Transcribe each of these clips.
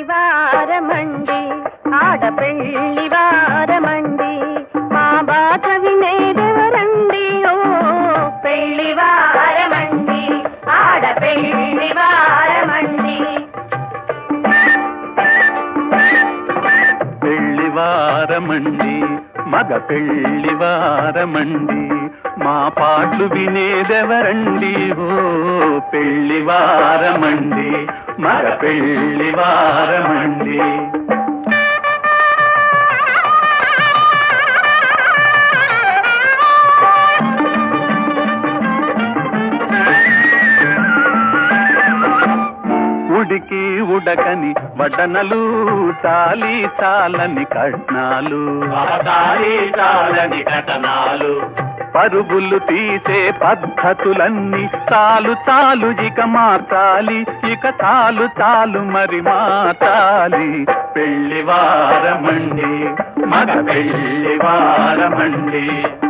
వారమండి ఆడ పెళ్లి వారమండి మా బాధ వినేదెవరండి ఓ పెళ్లి వారమండి ఆడ పెళ్లి వారమండి పెళ్లి వారమండి మగ పెళ్లి వారమండి మా పాటలు వినేదెవరండి ఓ పెళ్లి వారమండి మగ పెళ్లి వారమండి ఉడికి ఉడకని వడనలు చాలి చాలని కట్నాలు చాలి చాలని కథనాలు పరుగులు తీసే పద్ధతులన్నీ చాలు చాలు ఇక మార్చాలి ఇక చాలు చాలు మరి మార్చాలి పెళ్లి వారమండి మగ పెళ్లి వారమండి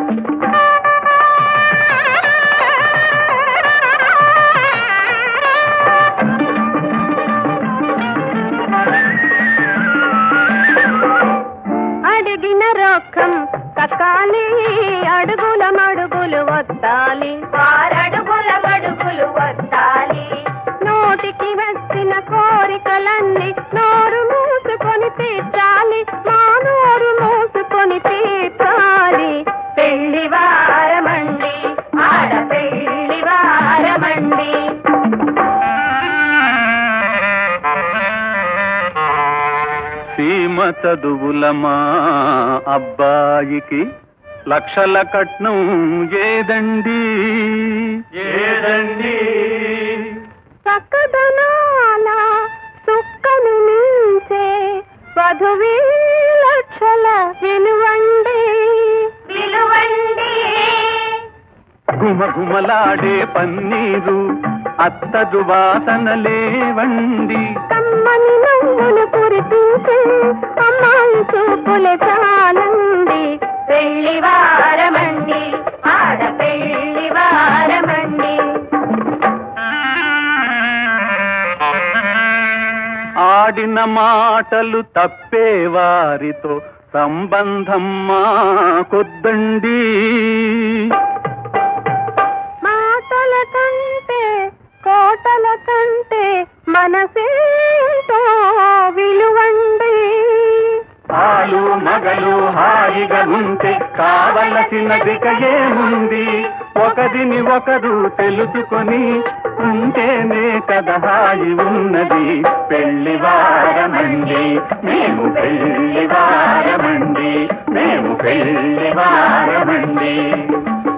అడిగిన రొక్కం కక్కాలి అడుగుల మడుగులు వద్దాలి ఆరడుగుల మడుగులు వద్దాలి నోటికి వచ్చిన కోరికలన్నీ నోరు మూసుకొని తీర్చాలి మా నోరు మూసుకొని తీర్చాలి పెళ్లి వారమండి ఆడ పెళ్లి వారమండి సీమ చదువుల మా అబ్బాయికి లక్షల కట్నం ఏదండి ఏదండి చక్కదనాల సుక్కను మించే వధువీ లక్షల విలువండి విలువండి గుమగుమలాడే పన్నీరు అత్తరు వాసన లేవండి కమ్మని నవ్వులు కురిపించే అమ్మాయి చూపులే చాలండి పెళ్లి వారమండి ఆడ పెళ్లి వారమండి ఆడిన మాటలు తప్పే వారితో సంబంధం మాకొద్దండి మాటల కంటే కోటల కంటే మనసేంటో విలువండి ఆలు మగలు హాయిగా ఉంటే కావలసినదిక ఏముంది ఒకరిని ఒకరు తెలుసుకొని ఉంటేనే కదా హాయి ఉన్నది పెళ్లి వారమండి మేము పెళ్లి వారమండి మేము పెళ్లి వారమండి